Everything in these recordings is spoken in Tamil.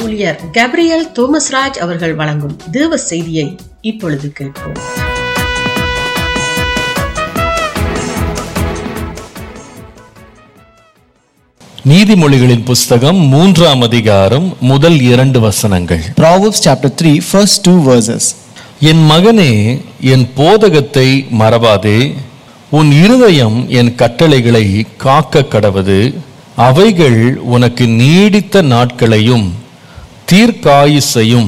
ஊழியர் கேப்ரியல் தோமஸ்ராஜ் அவர்கள் வழங்கும் தேவ செய்தியை இப்பொழுது கேட்போம் நீதிமொழிகளின் புஸ்தகம் மூன்றாம் அதிகாரம் முதல் இரண்டு வசனங்கள் Proverbs chapter 3, first two verses. என் மகனே என் போதகத்தை மறவாதே உன் இருதயம் என் கட்டளைகளை காக்க கடவது அவைகள் உனக்கு நீடித்த நாட்களையும் தீர்க்காயுசையும்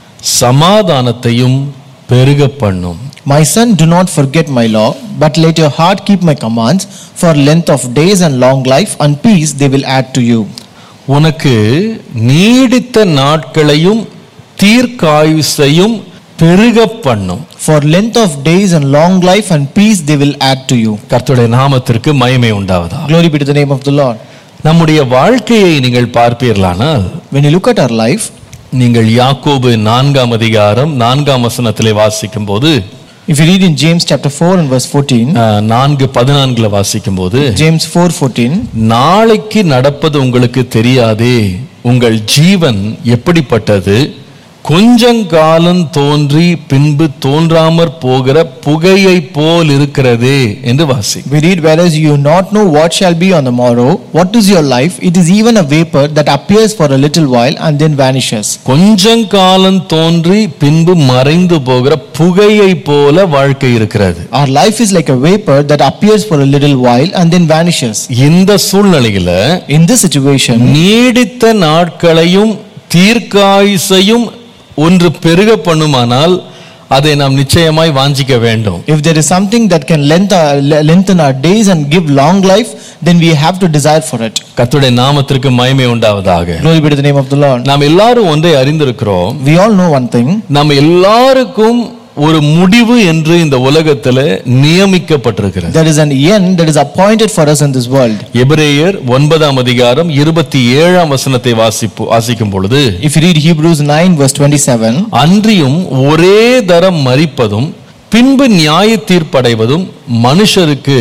சமாதானத்தையும் பெருக பண்ணும் My son, do not forget my law, but let your heart keep my commands, for length of days and long life and peace they will add to you. உனக்கு நீடித்த நாட்களையும் தீர்க்காயுசையும் பெருக பண்ணும் For length of days and long life and peace they will add to you. கர்த்தருடைய நாமத்திற்கு மகிமை உண்டாவதா Glory be to the name of the Lord. நம்முடைய வாழ்க்கையை நீங்கள் பார்ப்பீர்களானால் When you look at our life, நீங்கள் யாக்கோபு நான்காம் அதிகாரம் நான்காம் வசனத்திலே வாசிக்கும் போது if you read in James chapter 4 and verse 14, அஹ், நான்கு பதினான்குல வாசிக்கும் போது James 4 14, நாளைக்கு நடப்பது உங்களுக்கு தெரியாதே உங்கள் ஜீவன் எப்படிப்பட்டது கொஞ்சங்காலம் தோன்றி பின்பு தோன்றாமற் போகிற புகையை போல் இருக்கிறதே என்று வாசி we read, Whereas you not know what shall be on the morrow, what is your life? It is even a vapor that appears for a little while and then vanishes. கொஞ்சங்காலம் தோன்றி பின்பு மறைந்து போகிற புகையை போல வாழ்க்கை இருக்கிறது Our life is like a vapor that appears for a little while and then vanishes. இந்த சூழ்நிலையில In this situation, நீடித்த நாட்களையும் தீர்க்காயுசையும் ஒன்று பெருக பண்ணுமானால் அதை நாம் நிச்சயமாய் வாஞ்சிக்க வேண்டும் if there is something that can length our, lengthen our days and give long life, then we have to desire for it. கர்த்தருடைய நாமத்திற்கு மகிமை உண்டாவதாக Glory be to the name of the Lord. நாம் எல்லாரும் ஒன்றை அறிந்திருக்கிறோம் We all know one thing நம்ம எல்லாருக்கும் ஒரு முடிவு என்று இந்த உலகத்துல நியமிக்கப்பட்டிருக்கிறது there is an end that is appointed for us in this world. எபிரேயர் ஒன்பதாம் அதிகாரம் இருபத்தி ஏழாம் வசனத்தை வாசிப்பு வாசிக்கும் பொழுது If you read Hebrews 9, verse 27, அன்றியும் ஒரே தரம் மறிப்பதும் பின்பு நியாய தீர்ப்படைவதும் மனுஷருக்கு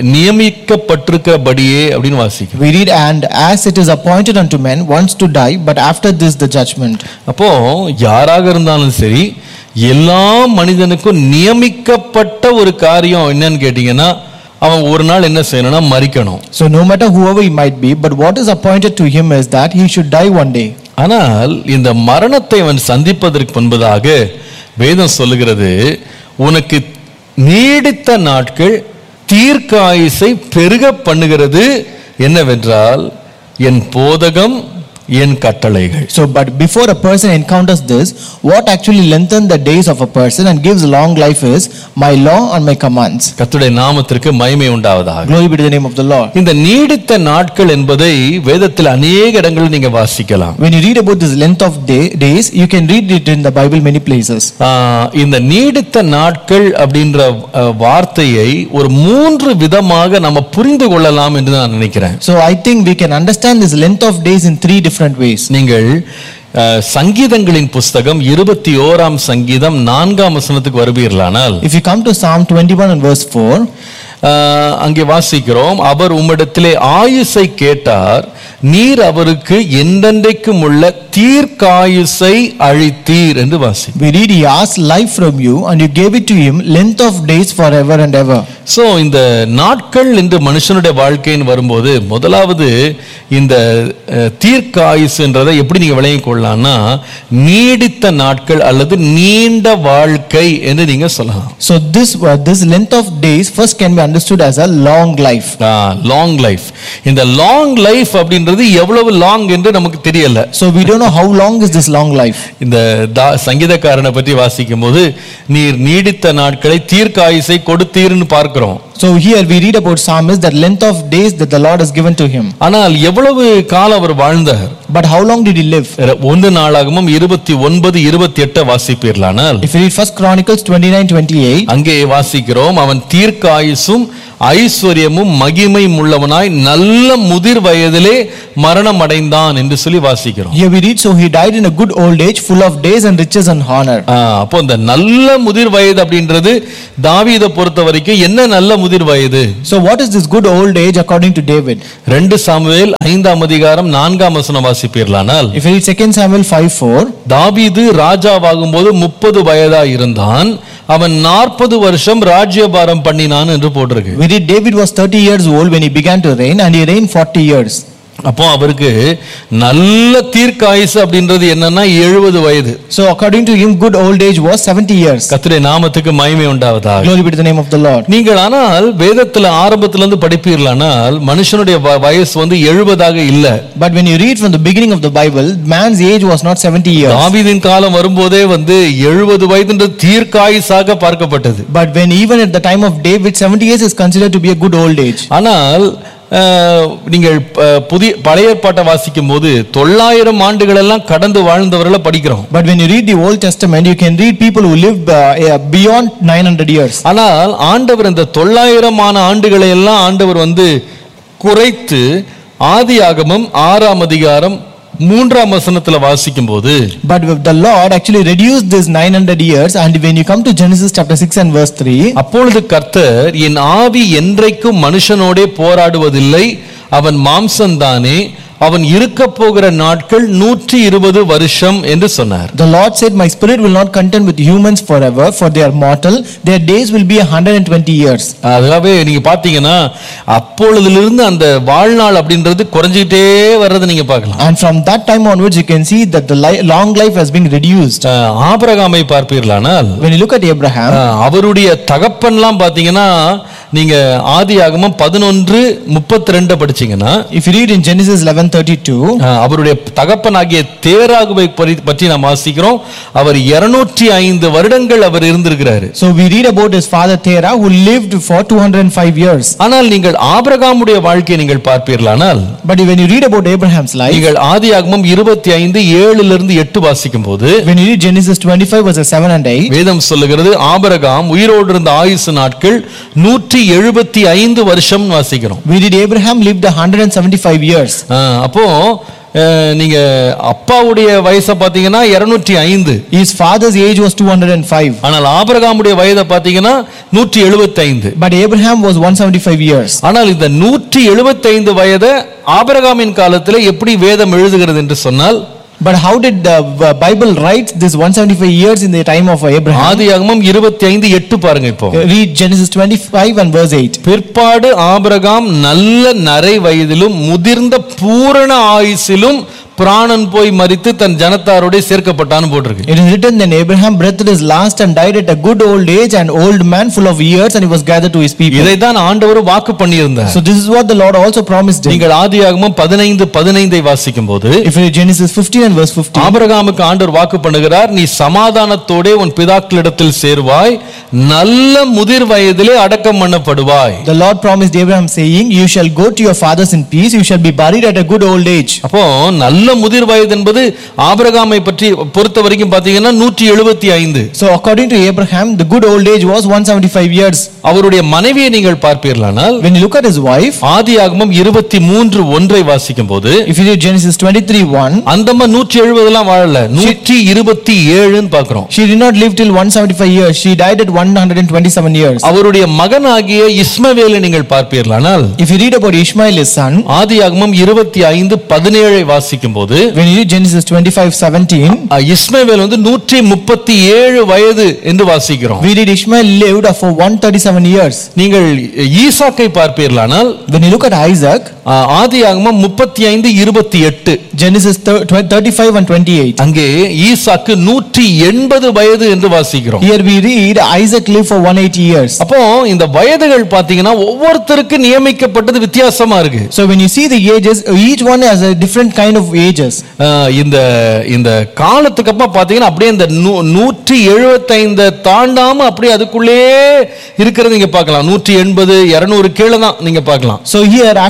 நியமிக்கப்பட்டிருக்கிறபடியே அப்படின்னு வாசிக்கும் we read, And as it is appointed unto men once to die, but after this the judgment. அப்போ யாராக இருந்தாலும் சரி எல்லா மனிதனுக்கும் நியமிக்கப்பட்ட ஒரு காரியம் என்னன்னு கேட்டீங்கன்னா அவன் ஒரு நாள் என்ன செய்யணும்னா மறிக்கணும் So, no matter whoever he might be, but what is appointed to him is that he should die one day. ஆனால் இந்த மரணத்தை அவன் சந்திப்பதற்கு முன்பதாக வேதம் சொல்லுகிறது உனக்கு நீடித்த நாட்கள் தீர்க்காயுசை பெருக பண்ணுகிறது என்னவென்றால் என் போதகம் என் கட்டளைகள் So, but before a person encounters this, what actually lengthens the days of a person and gives long life is my law and my commands. கர்த்தருடைய நாமத்திற்கு மகிமை உண்டாவதாக Glory be to the name of the Lord. இந்த நீடித்த நாட்கள் என்பதை வேதத்தில் அநேக இடங்களில் நீங்க வாசிக்கலாம் When you read about this length of day, days, you can read it in the Bible many places. ஆஹ், இந்த நீடித்த நாட்கள் அப்படின்ற அஹ், வார்த்தையை ஒரு மூன்று விதமாக நம்ம புரிந்து கொள்ளலாம் என்று நான் நினைக்கிறேன் So, I think we can understand this length of days in three different ways. நீங்கள் அஹ், சங்கீதங்களின் புஸ்தகம் இருபத்தி ஓராம் சங்கீதம் நான்காம் வசனத்துக்கு வருவீர்களானால் If you come to Psalm 21 and verse 4, ஆஹ், அங்கே வாசிக்கிறோம் அவர் உம்மிடத்திலே ஆயுசை கேட்டார் நீர் அவருக்கு என்றென்றைக்கும் உள்ள தீர்க்காயுசை அழித்தீர் என்று வாசி we read, He asked life from you, and you gave it to Him, length of days forever and ever. So இந்த நாட்கள் என்று மனுஷனுடைய வாழ்க்கைன்னு வரும்போது முதலாவது இந்த அஹ், தீர்க்காயுசுன்றதை எப்படி நீங்க விளங்கிக் கொள்ளலாம்னா நீடித்த நாட்கள் அல்லது நீண்ட வாழ்க்கை என்று நீங்க சொல்லலாம் So, this, uh, this length of days first can be understood as a long life. Long life இந்த லாங் லைஃப் அப்படின்றது எவ்வளவு லாங் என்று நமக்கு தெரியல So, we don't know how long is this long life. இந்த தா- சங்கீதக்காரனை பற்றி வாசிக்கும் போது நீர் நீடித்த நாட்களை தீர்க்காயுசை கொடுத்தீர்னு பார்க்கிறோம் So, here we read about psalmist that length of days that the Lord has given to him. ஆனால் எவ்வளவு காலம் அவர் வாழ்ந்தார் But how long did he live? ஒன்று நாளாகமும் இருபத்தி ஒன்பது இருபத்தி எட்ட வாசிப்பீர்களானால் If you read First Chronicles 29 28, அங்கே வாசிக்கிறோம் அவன் தீர்க்காயுசும் ஐஸ்வர்யமும் மகிமையும் உள்ளவனாய் நல்ல முதிர் வயதிலே மரணம் அடைந்தான் என்று சொல்லி வாசிக்கிறோம் Here we read, so he died in a good old age, full of days and riches and honor. ஆ, அப்போ இந்த நல்ல முதிர் வயது அப்படின்றது தாவீதை பொறுத்த வரைக்கும் என்ன நல்ல முதிர் வயது So what is this good old age according to David? ரெண்டு சாமுவேல் ஐந்தாம் அதிகாரம் நான்காம் வசனம் வாசிப்பீர்களானால் If you read 2 Samuel 5 4, தாவீது ராஜாவாகும் போது முப்பது வயதா இருந்தான் அவன் நாற்பது வருஷம் ராஜ்யபாரம் பண்ணினான் என்று போட்டிருக்கு we read David was 30 years old when he began to reign and he reigned 40 years. அப்போ அவருக்கு நல்ல தீர்க்காயுசு அப்படின்றது என்னன்னா எழுபது வயது So according to him, good old age was 70 years. கர்த்தருடைய நாமத்துக்கு மகிமை உண்டாவதாக Glory be to the name of the Lord. நீங்கள் ஆனால் வேதத்துல ஆரம்பத்துல இருந்து படிப்பீர்களானால் மனுஷனுடைய வ- வயசு வந்து எழுபதாக இல்ல But when you read from the beginning of the Bible, man's age was not 70 years. தாவீதின் காலம் வரும்போதே வந்து எழுபது வயதுன்றது தீர்க்காயுசாக பார்க்கப்பட்டது But when even at the time of David, 70 years is considered to be a good old age. ஆனால் அஹ், நீங்கள் ப- புதிய பழைய ஏற்பாட்டை வாசிக்கும் போது தொள்ளாயிரம் ஆண்டுகள் எல்லாம் கடந்து வாழ்ந்தவர்களை படிக்கிறோம் But when you read the Old Testament, you can read people who lived uh, uh, beyond 900 years. ஆனால் ஆண்டவர் இந்த தொள்ளாயிரமான ஆண்டுகளை எல்லாம் ஆண்டவர் வந்து குறைத்து ஆதியாகமம் ஆறாம் அதிகாரம் மூன்றாம் வசனத்துல வாசிக்கும் போது But the Lord actually reduced this 900 years, and when you come to Genesis chapter 6 and verse 3, அப்பொழுது கர்த்தர் என் ஆவி என்றைக்கும் மனுஷனோடே போராடுவதில்லை அவன் மாம்சம்தானே அவன் இருக்க போகிற நாட்கள் நூற்றி இருபது வருஷம் என்று சொன்னார் the Lord said, My spirit will not contend with humans forever, for they are mortal. Their days will be 120 years. அதுக்காகவே நீங்க பாத்தீங்கன்னா அப்பொழுதிலிருந்து அந்த வாழ்நாள் அப்படின்றது குறைஞ்சிக்கிட்டே வர்றதை நீங்க பார்க்கலாம் And from that time onwards, you can see that the li- long life has been reduced. அஹ், ஆபிரகாமை பார்ப்பீர்களானால் When you look at Abraham, அஹ், அவருடைய தகப்பன்லாம் பாத்தீங்கன்னா நீங்க ஆதியாகமம் பதினொன்று முப்பத்தி ரெண்டு படிச்சீங்கன்னா if you read in Genesis 11:32, அஹ், அவருடைய தகப்பனாகிய தேராகுவை பற்றி- பற்றி நாம் வாசிக்கிறோம் அவர் இருநூற்றி ஐந்து வருடங்கள் அவர் இருந்திருக்கிறாரு so we read about his father Terah who lived for 205 years. ஆனால் நீங்கள் ஆபிரகாமுடைய வாழ்க்கையை நீங்கள் பார்ப்பீர்களானால் But when you read about Abraham's life, நீங்கள் ஆதியாகமம் இருபத்தி ஐந்து ஏழுல இருந்து எட்டு வாசிக்கும் போது when you read Genesis 25 verses 7 and 8, வேதம் சொல்லுகிறது ஆபிரகாம் உயிரோடு இருந்த ஆயுசு நாட்கள் நூற்றி எழுபத்தி ஐந்து வருஷம் வாசிக்கிறோம் we read Abraham lived 175 years. ஆ, அப்போ அஹ், நீங்க அப்பாவுடைய வயசை பாத்தீங்கன்னா இருநூற்றி ஐந்து His father's age was 205. ஆனால் ஆபிரகாமுடைய வயதை பாத்தீங்கன்னா நூற்றி எழுபத்தி ஐந்து But Abraham was 175 years. ஆனால் இந்த நூற்றி எழுபத்தி ஐந்து வயதை ஆபிரகாமின் காலத்தில் எப்படி வேதம் எழுதுகிறது என்று சொன்னால் But how did the uh, Bible write this 175 years in the time of Abraham? ஆதியாகமம் இருபத்தி ஐந்து எட்டு பாருங்க இப்போ Read Genesis 25 and verse 8. பிற்பாடு ஆபிரகாம் நல்ல நரை வயதிலும் முதிர்ந்த பூரண ஆயுசிலும் பிராணன் போய் மரித்து தன் ஜனத்தாரோட சேர்க்கப்பட்டான்னு போட்டிருக்கு It is written, Then Abraham breathed his last and died at a good old age, an old man full of years, and he was gathered to his people. இதைத்தான் ஆண்டவர் வாக்கு பண்ணியிருந்தார் So this is what the Lord also promised him. நீங்கள் ஆதியாகமம் பதினைந்து பதினைந்தை வாசிக்கும் போது If you read Genesis 15 and verse 15, ஆபிரகாமுக்கு ஆண்டவர் வாக்கு பண்ணுகிறார் நீ சமாதானத்தோடே உன் பிதாக்களிடத்தில் சேர்வாய் நல்ல முதிர் வயதிலே அடக்கம் பண்ணப்படுவாய் the Lord promised Abraham, saying, You shall go to your fathers in peace, you shall be buried at a good old age. அப்போ நல்ல முதிர் வயது என்பது ஆபிரகாமை பற்றி பொறுத்த வரைக்கும் பாத்தீங்கன்னா நூற்றி எழுபத்தி ஐந்து So according to Abraham, the good old age was 175 years. அவருடைய மனைவியை நீங்கள் பார்ப்பீர்களானால் When you look at his wife, ஆதியாகமம் இருபத்தி மூன்று ஒன்றை வாசிக்கும் போது if you read Genesis 23 1, அந்தம்மா நூற்றி எழுபதுலாம் வாழல நூற்றி இருபத்தி ஏழுன்னு பாக்குறோம் she did not live till 175 years. She died at 127 years. அவருடைய மகனாகிய இஸ்மவேலை நீங்கள் பார்ப்பீர்களானால் If you read about Ishmael, his son, ஆதியாகமம் இருபத்தி ஐந்து பதினேழை வாசிக்கும் போது when you read Genesis 25 17, அஹ், இஸ்மவேல் வந்து நூற்றி முப்பத்தி ஏழு வயது என்று வாசிக்கிறோம் we read Ishmael lived for 137 years. நீங்கள் ஈசாக்கை பார்ப்பீர்களானால் When you look at Isaac, அஹ், ஆதியாகமம் முப்பத்தி ஐந்து இருபத்தி எட்டு Genesis thir- tw- 35 and 28. அங்கே ஈசாக்கு நூற்றி எண்பது வயது என்று வாசிக்கிறோம் Here we read Isaac lived for 180 years. அப்போ இந்த வயதுகள் பாத்தீங்கன்னா ஒவ்வொருத்தருக்கு நியமிக்கப்பட்டது வித்தியாசமா இருக்கு So when you see the ages, each one has a different kind of ages. அஹ், இந்த இந்த காலத்துக்கு அப்புறம் பாத்தீங்கன்னா அப்படியே இந்த நூ- நூற்றி எழுபத்தைந்து தாண்டாம அப்படியே அதுக்குள்ளே இருக்கிறது நீங்க பார்க்கலாம் நூற்றி எண்பது இருநூறு கீழே தான் நீங்க பார்க்கலாம் So here, after this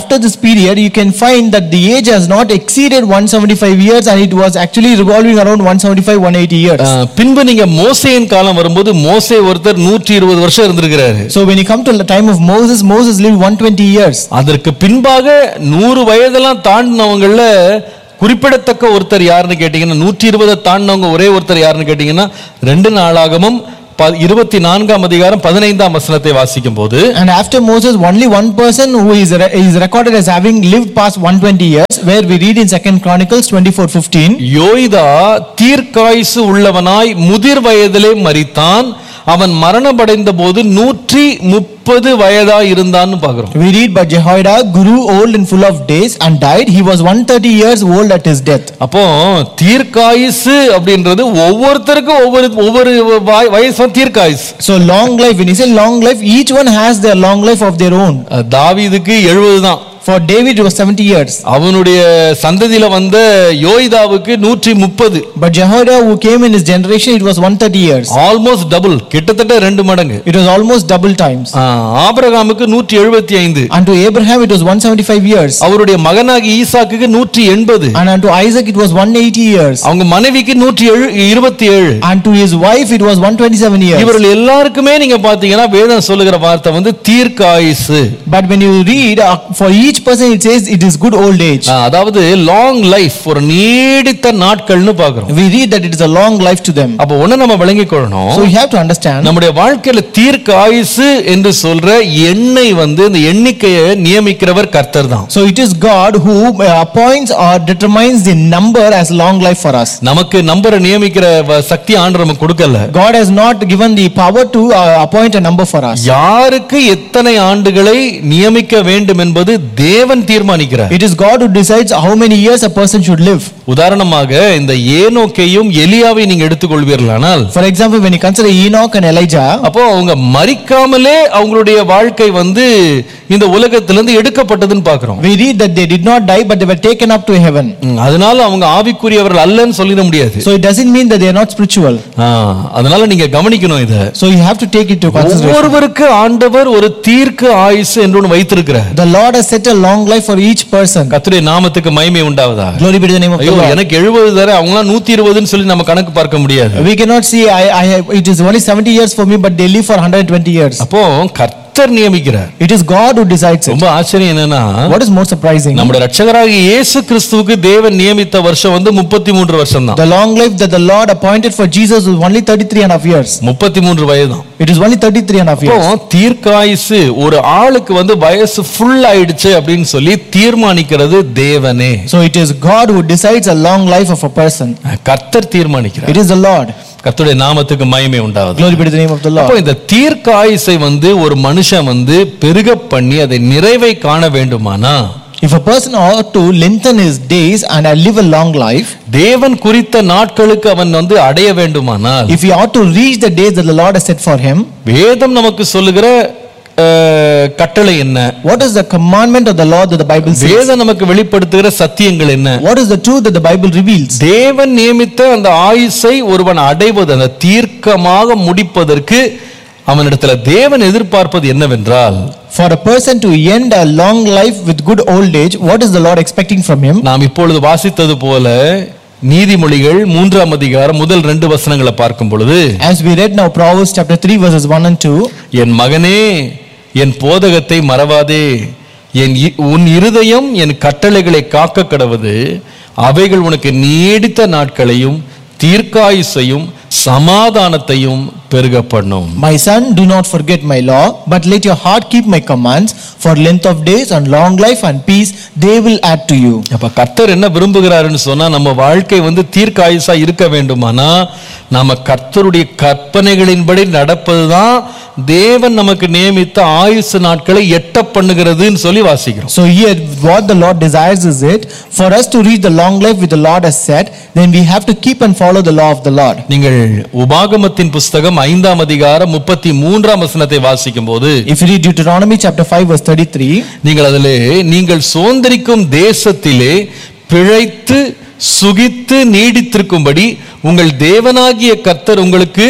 period, you can find that the age has not exceeded 175 years and it was actually revolving around 175 180 years. அஹ், பின்பு நீங்க மோசேயின் காலம் வரும்போது மோசே ஒருத்தர் நூற்றி இருபது வருஷம் இருந்திருக்கிறாரு So when you come to the time of Moses, Moses lived 120 years. அதற்கு பின்பாக நூறு வயதெல்லாம் தாண்டினவங்கள குறிப்பிடத்தக்க ஒருத்தர் யாருன்னு கேட்டீங்கன்னா நூற்றி இருபதை தாண்டினவங்க ஒரே ஒருத்தர் யாருன்னு கேட்டீங்கன்னா ரெண்டு நாளாகவும் ப- இருபத்தி நான்காம் அதிகாரம் பதினைந்தாம் வசனத்தை வாசிக்கும் போது And after Moses, only one person who is, re- is recorded as having lived past 120 years, where we read in Second Chronicles 24:15. யோய்தா தீர்க்காயுசு உள்ளவனாய் முதிர் வயதிலே மரித்தான் அவன் மரணமடைந்த போது நூற்றி முப்பது வயதா இருந்தான்னு பாக்குறோம் We read, but Jehoiada grew old and full of days and died. He was 130 years old at his death. அப்போ தீர்க்காயுசு அப்படின்றது ஒவ்வொருத்தருக்கும் ஒவ்வொரு ஒவ்வொரு வய- வயசும் தீர்க்காயுசு So long life, when you say long life, each one has their long life of their own. அஹ் தாவீதுக்கு எழுபது தான் For David, it was 70 years. அவனுடைய சந்ததியில வந்த யோய்தாவுக்கு நூற்றி முப்பது But Jehoiada, who came in his generation, it was 130 years. Almost double கிட்டத்தட்ட ரெண்டு மடங்கு It was almost double times. ஆஹ், ஆபிரகாமுக்கு நூற்றி எழுபத்தி ஐந்து Unto Abraham, it was 175 years. அவருடைய மகனாகி ஈசாக்குக்கு நூற்றி எண்பது And unto Isaac, it was 180 years. அவங்க மனைவிக்கு நூற்றி எழு இருபத்தி ஏழு And to his wife, it was 127 years. இவர்கள் எல்லாருக்குமே நீங்க பாத்தீங்கன்னா வேதம் சொல்லுகிற வார்த்தை வந்து தீர்க்காயுசு But when you read, uh, for each person, it says it is good old age. ஆஹ், அதாவது லாங் லைஃப் ஒரு நீடித்த நாட்கள்னு பாக்குறோம் We read that it is a long life to them. அப்ப ஒண்ணு நம்ம விளங்கிக் கொள்ளணும் So we have to understand. நம்முடைய வாழ்க்கையில தீர்க்க ஆயுசு என்று சொல்ற எண்ணெய் வந்து இந்த எண்ணிக்கையை நியமிக்கிறவர் கர்த்தர் தான் So it is God who uh, appoints or determines the number as long life for us. நமக்கு நம்பரை நியமிக்கிற வ- சக்தி ஆண்டு நமக்கு கொடுக்கல God has not given the power to uh, appoint a number for us. யாருக்கு எத்தனை ஆண்டுகளை நியமிக்க வேண்டும் என்பது தேவன் தீர்மானிக்கிறார் It is God who decides how many years a person should live. உதாரணமாக இந்த ஏனோக்கையும் எலியாவை நீங்க எடுத்துக்கொள்வீர்களானால் For example, when you consider Enoch and Elijah, அப்போ அவங்க மறிக்காமலே அவங்களுடைய வாழ்க்கை வந்து இந்த உலகத்திலிருந்து எடுக்கப்பட்டதுன்னு பாக்குறோம் we read that they did not die, but they were taken up to heaven. ம், அதனால அவங்க ஆவிக்குரியவர்கள் அல்லன்னு சொல்லிட முடியாது So it doesn't mean that they are not spiritual. ஆ, அதனால நீங்க கவனிக்கணும் இத So you have to take it to consideration. ஒவ்வொருவருக்கு ஆண்டவர் ஒரு தீர்க்க ஆயுசு என்று ஒன்று வைத்திருக்கிறார் The Lord has set a long life for each person. கர்த்தருடைய நாமத்துக்கு மகிமை உண்டாவதா Glory be to the name of the ஐயோ Lord. எனக்கு எழுபது தர அவங்களாம் நூத்தி இருபதுன்னு சொல்லி நம்ம கணக்கு பார்க்க முடியாது We cannot see, I, I have, it is only 70 years for me, but they live for 120 years. அப்போ கர்த்தர் நியமிக்கிறார் It is God who decides it. ரொம்ப ஆச்சரியம் என்னன்னா What is more surprising? நம்முடைய ரட்சகராகிய இயேசு கிறிஸ்துவுக்கு தேவன் நியமித்த வருஷம் வந்து முப்பத்தி மூன்று வருஷம் தான் The long life that the Lord appointed for Jesus was only 33 and a half years. முப்பத்தி மூன்று வயதுதான் It is only 33 and a half அப்போ years. தீர்க்காயுசு ஒரு ஆளுக்கு வந்து வயசு ஃபுல் ஆயிடுச்சு அப்படின்னு சொல்லி தீர்மானிக்கிறது தேவனே So it is God who decides a long life of a person. கர்த்தர் தீர்மானிக்கிறார் It is the Lord. கர்த்தருடைய நாமத்துக்கு மகிமை உண்டாவது Glory be to the name of the அப்போ Lord. இந்த தீர்க்காயுசை வந்து ஒரு மனுஷன் வந்து பெருக பண்ணி அதை நிறைவை காண வேண்டுமானா If a person ought to lengthen his days and uh, live a long life, தேவன் குறித்த நாட்களுக்கு அவன் வந்து அடைய வேண்டுமானால் if he ought to reach the days that the Lord has set for him, வேதம் நமக்கு சொல்லுகிற அஹ், கட்டளை என்ன what is the commandment of the Lord that the Bible says? வேதம் நமக்கு வெளிப்படுத்துகிற சத்தியங்கள் என்ன What is the truth that the Bible reveals? தேவன் நியமித்த அந்த ஆயுசை ஒருவன் அடைவது அந்த தீர்க்கமாக முடிப்பதற்கு அவனிடத்துல தேவன் எதிர்பார்ப்பது என்னவென்றால் For a person to end a long life with good old age, what is the Lord expecting from him? நாம் இப்பொழுது வாசித்தது போல நீதிமொழிகள் மூன்றாம் அதிகாரம் முதல் ரெண்டு வசனங்களை பார்க்கும் பொழுது As we read now Proverbs chapter 3 verses 1 and 2, என் மகனே என் போதகத்தை மறவாதே என் இ- உன் இருதயம் என் கட்டளைகளை காக்க கடவது அவைகள் உனக்கு நீடித்த நாட்களையும் தீர்க்காயுசையும் சமாதானத்தையும் பெருக பண்ணும் My son, do not forget my law, but let your heart keep my commands, for length of days and long life and peace they will add to you. அப்ப கர்த்தர் என்ன விரும்புகிறாருன்னு சொன்னா நம்ம வாழ்க்கை வந்து தீர்க்காயுசா இருக்க வேண்டுமானா நாம கர்த்தருடைய கற்பனைகளின்படி நடப்பதுதான் தேவன் நமக்கு நியமித்த ஆயுசு நாட்களை எட்ட பண்ணுகிறதுன்னு சொல்லி வாசிக்கிறோம் So here, what the Lord desires is it, for us to reach the long life which the Lord has set, then we have to keep and follow the law of the Lord. நீங்கள் உபாகமத்தின் புஸ்தகம் ஐந்தாம் அதிகாரம் முப்பத்தி மூன்றாம் வசனத்தை வாசிக்கும் போது If you read Deuteronomy chapter 5 verse 33, நீங்கள் அதிலே நீங்கள் சுதந்திரிக்கும் தேசத்திலே பிழைத்து சுகித்து நீடித்திருக்கும்படி உங்கள் தேவனாகிய கர்த்தர் உங்களுக்கு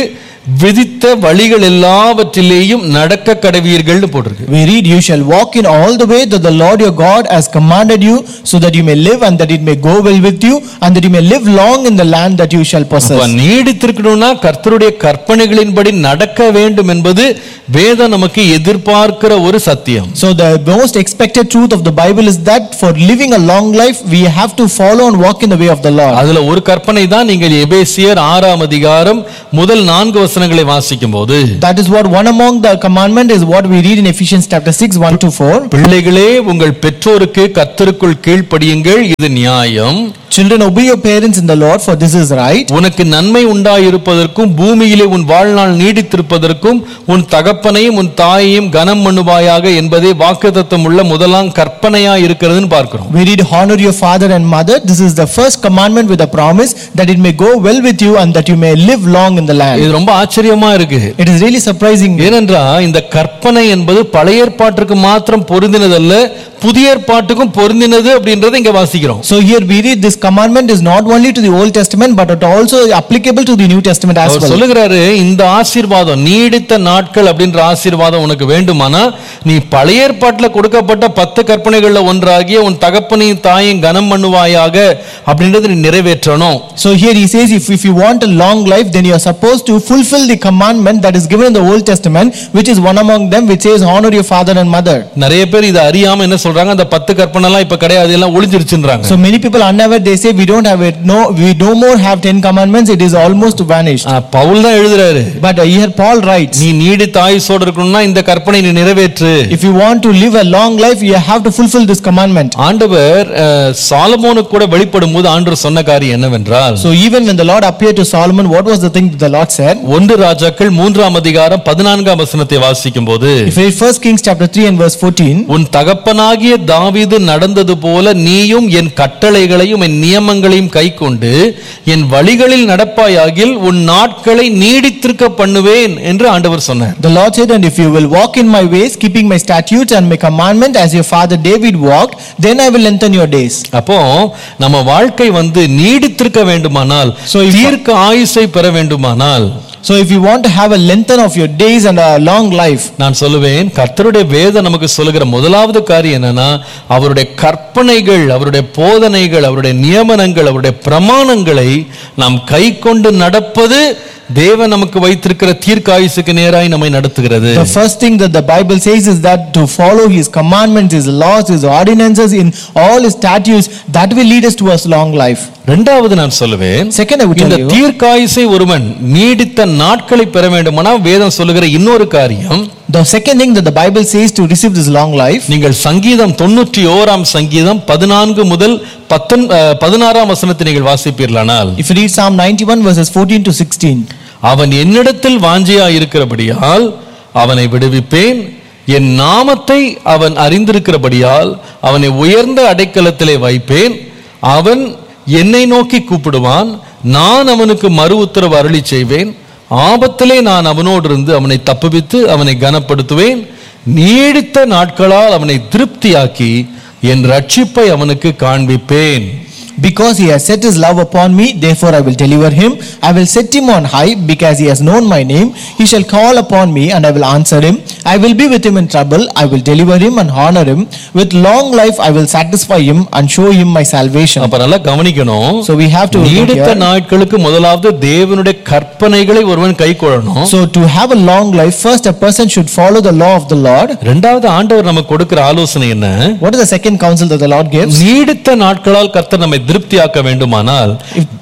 விதித்த வழிகள் எல்லாவற்றிலேயும் நடக்க கடவீர்கள்னு போட்டிருக்கு We read, You shall walk in all the way that the Lord your God has commanded you, so that you may live and that it may go well with you, and that you may live long in the land that you shall அப்ப possess. நீடித்திருக்கணும்னா கர்த்தருடைய கற்பனைகளின்படி நடக்க வேண்டும் என்பது வேதம் நமக்கு எதிர்பார்க்கிற ஒரு சத்தியம் So, the most expected truth of the Bible is that for living a long life, we have to follow and walk in the way of the Lord. அதுல ஒரு கற்பனை தான் நீங்கள் எபேசியர் ஆறாம் அதிகாரம் முதல் நான்கு வசனங்களை வாசிக்கும் போது That is what one among the commandment is what we read in Ephesians chapter 6, 1 to 4. பிள்ளைகளே உங்கள் பெற்றோருக்கு கர்த்தருக்குள் கீழ்ப்படியுங்கள் இது நியாயம் Children, obey your parents in the Lord, for this is right. உனக்கு நன்மை உண்டாயிருப்பதற்கும் பூமியிலே உன் வாழ்நாள் நீடித்திருப்பதற்கும் உன் தகப்பனையும் உன் தாயையும் கனம் பண்ணுவாயாக என்பதே வாக்குத்தத்தம் உள்ள முதலாம் கற்பனையா இருக்கிறதுன்னு பார்க்கிறோம் We read, Honor your father and mother. This is the first commandment with a promise that it may go well with you and that you may live long in the land. இது ரொம்ப ஆச்சரியமா இருக்கு It is really surprising. ஏனென்றா இந்த கற்பனை என்பது பழைய ஏற்பாட்டுக்கு மாத்திரம் பொருந்தினதல்ல புதிய ஏற்பாட்டுக்கும் பொருந்தினது அப்படின்றத இங்க வாசிக்கிறோம் So here we read this commandment is not only to the Old Testament but it also applicable to the New Testament as our well. சொல்லுகிறாரு இந்த ஆசீர்வாதம் நீடித்த நாட்கள் அப்படின்ற ஆசீர்வாதம் உனக்கு வேண்டுமானா நீ பழைய ஏற்பாட்டுல கொடுக்கப்பட்ட பத்து கற்பனைகள்ல ஒன்றாகிய உன் தகப்பனையும் தாயும் கனம் பண்ணுவாயாக அப்படின்றத நீ நிறைவேற்றணும் So here he says if, if you want a long life then you are supposed to fulfill the commandment that is given in the Old Testament which is one among them which says honor your father and mother. நிறைய பேர் இதை அறியாம என்ன சொல்றாங்க அந்த பத்து கற்பனை எல்லாம் இப்ப கிடையாது எல்லாம் ஒளிஞ்சிருச்சுன்றாங்க So many people unaware they say we don't have it no we no more have 10 commandments it is almost vanished. ஆ, பவுல் தான் எழுதுறாரு But uh, here Paul writes நீ நீடித்த ஆயுசோடு இருக்கணும்னா இந்த கற்பனை நீ நிறைவேற்று if you want to live a long life you have to fulfill this commandment. ஆண்டவர் அஹ், சாலமோனுக்கு கூட வெளிப்படும் போது ஆண்டவர் சொன்ன காரியம் என்னவென்றால் So even when the Lord appeared to Solomon what was the thing that the Lord said? ஒன்று ராஜாக்கள் மூன்றாம் அதிகாரம் பதினான்காம் வசனத்தை வாசிக்கும் போது If you read 1 Kings chapter 3 and verse 14 உன் தகப்பனாகிய தாவீது நடந்தது போல நீயும் என் கட்டளைகளையும் என் நியமங்களையும் கைக்கொண்டு என் வழிகளில் நடப்பாயாகில் உன் நாட்களை நீடித்திருக்க பண்ணுவேன் என்று ஆண்டவர் சொன்னார் The Lord said, And if you will walk in my ways, keeping my statutes and my commandment as your father David walked, then I will lengthen your days. அப்போ நம்ம வாழ்க்கை வந்து நீடித்திருக்க வேண்டுமானால் So if- தீர்க்க ஆயுசை பெற வேண்டுமானால் So if you want to have a lengthen of your days and a long life, நான் சொல்லுவேன் கர்த்தருடைய வேதம் நமக்கு சொல்லுகிற முதலாவது காரியம் என்னன்னா அவருடைய கற்பனைகள் அவருடைய போதனைகள் அவருடைய நியமனங்கள் அவருடைய பிரமாணங்களை நாம் கை கொண்டு நடப்பது தேவன் நமக்கு வைத்திருக்கிற தீர்க்காயுசுக்கு நேராய் நம்மை நடத்துகிறது the first thing that the Bible says is that to follow his commandments, his laws, his ordinances, in all his statutes, that will lead us to a long life. இரண்டாவது நான் சொல்லுவேன் Second, I would இந்த tell you, தீர்க்காயுசை ஒருவன் நீடித்த நாட்களை பெற வேண்டுமானால் வேதம் சொல்லுகிற இன்னொரு காரியம் the second thing that the Bible says to receive this long life, நீங்கள் சங்கீதம் தொண்ணூற்றி ஓராம் சங்கீதம் பதினான்கு முதல் பத்தொன் அஹ், பதினாறாம் வசனத்தை நீங்கள் வாசிப்பீர்களானால் if you read Psalm 91 verses 14 to 16, அவன் என்னிடத்தில் வாஞ்சியா இருக்கிறபடியால் அவனை விடுவிப்பேன் என் நாமத்தை அவன் அறிந்திருக்கிறபடியால் அவனை உயர்ந்த அடைக்கலத்திலே வைப்பேன் அவன் என்னை நோக்கி கூப்பிடுவான் நான் அவனுக்கு மறு உத்தரவு அருளி செய்வேன் ஆபத்திலே நான் அவனோடு இருந்து அவனை தப்புவித்து அவனை கனப்படுத்துவேன் நீடித்த நாட்களால் அவனை திருப்தியாக்கி என் ரட்சிப்பை அவனுக்கு காண்பிப்பேன் Because he has set his love upon me, therefore I will deliver him. I will set him on high, because he has known my name. He shall call upon me, and I will answer him. I will be with him in trouble. I will deliver him and honor him. With long life I will satisfy him and show him my salvation. அப்ப நல்லா கவனிக்கணும் So we have to look நீடித்த here. நாட்களுக்கு முதலாவது தேவனுடைய கற்பனைகளை ஒருவன் கை கொள்ளணும் So to have a long life, first a person should follow the law of the Lord. இரண்டாவது ஆண்டவர் நமக்கு கொடுக்கிற ஆலோசனை என்ன What is the second counsel that the Lord gives? நீடித்த நாட்களால் கர்த்தர் நம்மை திருப்தியாக்க வேண்டுமானால்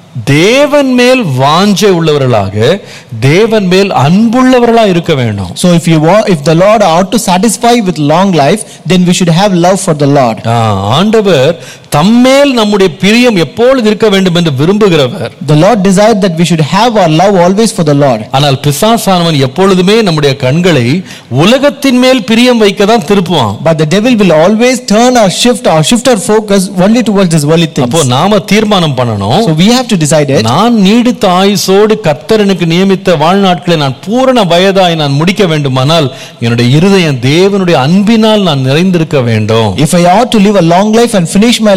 தேவன் மேல் வாஞ்சை உள்ளவர்களாக தேவன் மேல் அன்புள்ளவர்களா இருக்க வேண்டும் So if you want, if the Lord ought to satisfy with long life, then we should have love for the Lord. ஆ, ஆண்டவர் தம்மேல் நம்முடைய பிரியம் எப்பொழுது இருக்க வேண்டும் என்று விரும்புகிறவர் The Lord desired that we should have our love always for the Lord. ஆனால் பிசாசானவன் எப்பொழுதுமே நம்முடைய கண்களை உலகத்தின் மேல் பிரியம் வைக்க தான் திருப்புவான் But the devil will always turn or shift or shift our focus only towards his worldly things. அப்போ நாம தீர்மானம் பண்ணணும் So we have to decide it. நான் நீடித்த ஆயுசோடு கர்த்தர் எனக்கு நியமித்த வாழ்நாட்களை நான் பூரண வயதாய் நான் முடிக்க வேண்டுமானால் என்னுடைய இருதயம் தேவனுடைய அன்பினால் நான் நிறைந்திருக்க வேண்டும் If I ought to live a long life and finish my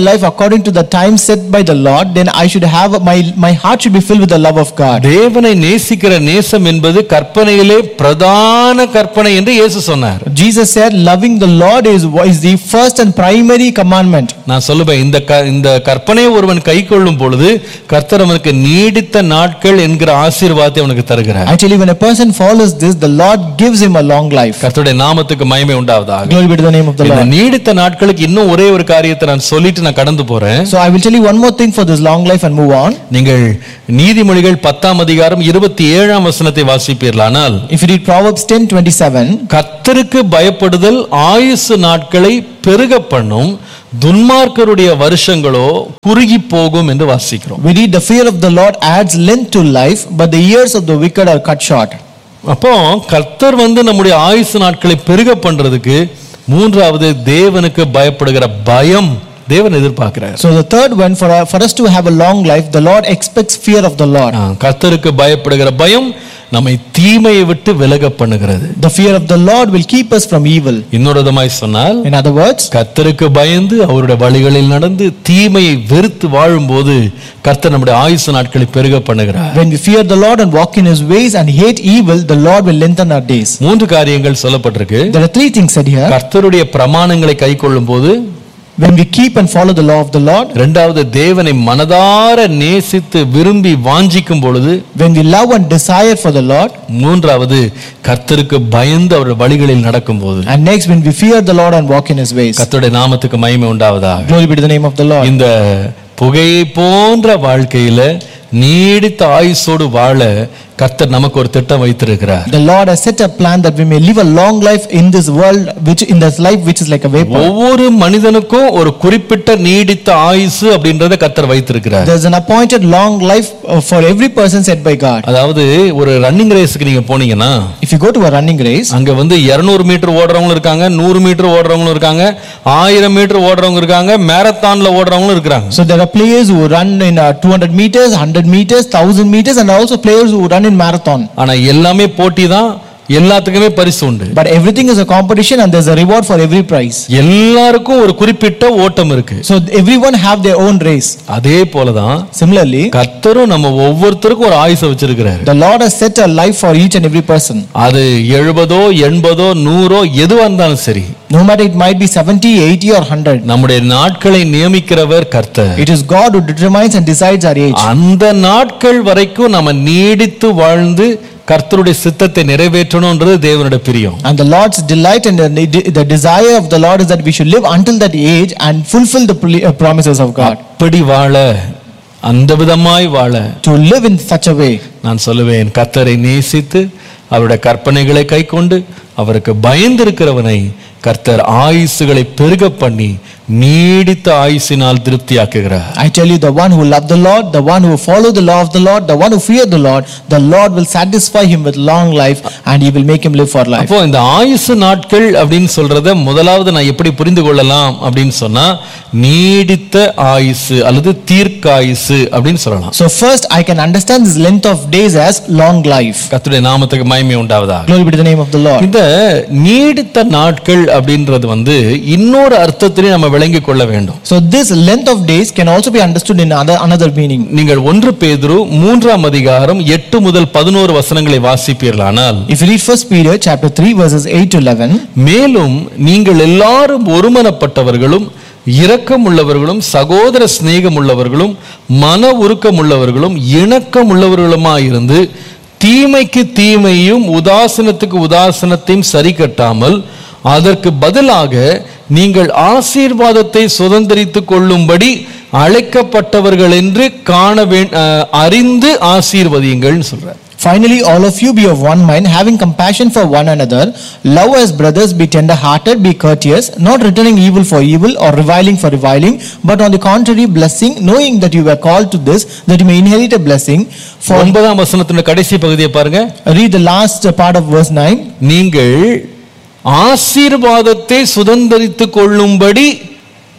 life according to the time set by the Lord, then I should have my my heart should be filled with the love of God. தேவனை நேசிக்கிற நேசம் என்பது கற்பனையிலே பிரதான கற்பனை என்று இயேசு சொன்னார் Jesus said, loving the Lord is, is the first and primary commandment. நான் சொல்லுவேன் இந்த க- இந்த கற்பனையை ஒருவன் கை கொள்ளும் பொழுது கர்த்தர் அவனுக்கு நீடித்த நாட்கள் என்கிற ஆசீர்வாதத்தை அவனுக்கு தருகிறார் Actually, when a person follows this, the Lord gives him a long life. கர்த்தருடைய நாமத்துக்கு மகிமை உண்டாவதாக Glory be to the name of the இந்த Lord. நீடித்த நாட்களுக்கு இன்னும் ஒரே ஒரு காரியத்தை நான் சொல்லிட்டு நான் கடந்து போறேன் So I will tell you one more thing for this long life and move on. நீங்கள் நீதிமொழிகள் பத்தாம் அதிகாரம் இருபத்தி ஏழாம் வசனத்தை வாசிப்பீர்களானால் If you read Proverbs 10 27, கர்த்தருக்கு பயப்படுதல் ஆயுசு நாட்களை பெருக பண்ணும் துன்மார்க்கருடைய வருஷங்களோ குறுகி போகும் என்று வாசிக்கிறோம் we read, The fear of the Lord adds length to life, but the years of the wicked are cut short. அப்போ கர்த்தர் வந்து நம்முடைய ஆயுசு நாட்களை பெருக பண்றதுக்கு மூன்றாவது தேவனுக்கு பயப்படுகிற பயம் தேவன் எதிர்பார்க்கிறார் So the third one, for, for us to have a long life, the Lord expects fear of the Lord. ஆ, கர்த்தருக்கு பயப்படுகிற பயம் நம்மை தீமையை விட்டு விலக பண்ணுகிறது The fear of the Lord will keep us from evil. இன்னொரு விதமாய் சொன்னால் In other words, கர்த்தருக்கு பயந்து அவருடைய வழிகளில் நடந்து தீமையை வெறுத்து வாழும்போது கர்த்தர் நம்முடைய ஆயுசு நாட்களை பெருக பண்ணுகிறார் when we fear the Lord and walk in His ways and hate evil, the Lord will lengthen our days. மூன்று காரியங்கள் சொல்லப்பட்டிருக்கு There are three things said here. கர்த்தருடைய பிரமாணங்களை கை போது When we keep and follow the law of the Lord, இரண்டாவது தேவனை மனதார நேசித்து விரும்பி வாஞ்சிக்கும் பொழுது when we love and desire for the Lord, மூன்றாவது கர்த்தருக்கு பயந்து அவருடைய வழிகளில் நடக்கும்போது and next when we fear the Lord and walk in His ways. கர்த்தருடைய நாமத்துக்கு மகிமை உண்டாவதாக Glory be to the name of the Lord. இந்த புகையை போன்ற வாழ்க்கையில நீடித்த ஆயுசோடு வாழ கர்த்தர் நமக்கு ஒரு திட்டம் வைத்திருக்கிறார் The Lord has set a plan that we may live a long life in this world, which in this life which is like a vapor. ஒவ்வொரு மனிதனுக்கும் ஒரு குறிப்பிட்ட நீடித்த ஆயுசு அப்படின்றத கர்த்தர் வைத்திருக்கிறார் There's an appointed long life uh, for every person set by God. அதாவது ஒரு ரன்னிங் ரேஸுக்கு நீங்க போனீங்கன்னா If you go to a running race, அங்க வந்து 200 மீட்டர் ஓடுறவங்களும் இருக்காங்க நூறு மீட்டர் ஓடுறவங்களும் இருக்காங்க ஆயிரம் மீட்டர் ஓடுறவங்க இருக்காங்க மேரத்தான்ல ஓடுறவங்களும் இருக்கிறாங்க so there are players who run in uh, 200 meters, 100 meters, 1000 meters, and also players who run in marathon. ஆனா எல்லாமே போட்டி தான் எல்லாத்துக்குமே பரிசு உண்டு But everything is a competition, and there's a reward for every prize. எல்லாருக்கும் ஒரு குறிப்பிட்ட ஓட்டம் இருக்கு So everyone have their own race. அதே போலதான் Similarly, கர்த்தரும் நம்ம ஒவ்வொருத்தருக்கும் ஒரு ஆயுசை வச்சிருக்கிறாரு the Lord has set a life for each and every person. அது எழுபதோ எண்பதோ நூறோ எதுவா இருந்தாலும் சரி No matter it might be 70, 80, or 100. நம்முடைய நாட்களை நியமிக்கிறவர் கர்த்தர் It is God who determines and decides our age. அந்த நாட்கள் வரைக்கும் நம்ம நீடித்து வாழ்ந்து கர்த்தருடைய சித்தத்தை நிறைவேற்றணும்ன்றது தேவனுடைய பிரியம் And the Lord's delight and the, the desire of the Lord is that we should live until that age and fulfill the pl- uh, promises of God. அப்படி வாழ அந்த விதமாய் வாழ To live in such a way. நான் சொல்லுவேன் கர்த்தரை நேசித்து அவருடைய கற்பனைகளை கைக்கொண்டு அவருக்கு பயந்திருக்கிறவனை கர்த்தர் ஆயுசுகளை பெருக பண்ணி நீடித்த ஆயுசினால் திருப்தியாக்குகிறார் I tell you, the one who love the Lord, the one who follow the law of the Lord, the one who fear the Lord, the Lord will satisfy him with long life and he will make him live for life. அப்போ இந்த ஆயுசு நாட்கள் அப்படின்னு சொல்றத முதலாவது நான் எப்படி புரிந்து கொள்ளலாம் அப்படின்னு சொன்னா நீடித்த ஆயுசு அல்லது தீர்க்காயுசு அப்படின்னு சொல்லலாம் So first I can understand this length of days as long life. கர்த்தருடைய நாமத்துக்கு மகிமை உண்டாவதா Glory be to the name of the Lord. இந்த நீடித்த நாட்கள் அப்படின்றது வந்து இன்னொரு அர்த்தத்திலையும் நம்ம விளங்கிக் கொள்ள வேண்டும் So this length of days can also be understood in another, another meaning. நீங்கள் ஒன்று பேதுரு மூன்றாம் அதிகாரம் எட்டு முதல் பதினோரு வசனங்களை வாசிப்பீர்களானால் If you read First Peter chapter 3 verses 8 to 11, மேலும் நீங்கள் எல்லாரும் ஒருமனப்பட்டவர்களும் இரக்கம் உள்ளவர்களும் சகோதர சிநேகம் உள்ளவர்களும் மன உருக்கம் உள்ளவர்களும் இணக்கம் உள்ளவர்களுமாயிருந்து தீமைக்கு தீமையும் உதாசனத்துக்கு உதாசனத்தையும் சரி கட்டாமல் அதற்கு பதிலாக நீங்கள் ஆசீர்வாதத்தை சுதந்திரித்துக் கொள்ளும்படி அழைக்கப்பட்டவர்கள் என்று காண வே அஹ், அறிந்து ஆசீர்வதியுங்கள்னு சொல்றார் Finally, all of you be of one mind, having compassion for one another, love as brothers, be tender hearted, be courteous, not returning evil for evil or reviling for reviling, but on the contrary, blessing, knowing that you were called to this, that you may inherit a blessing. For ஒன்பதாம் வசனத்தின் கடைசி பகுதியை பாருங்க read the last part of verse 9. நீங்கள் ஆசீர்வாதத்தை சுதந்திரித்துக் கொள்ளும்படி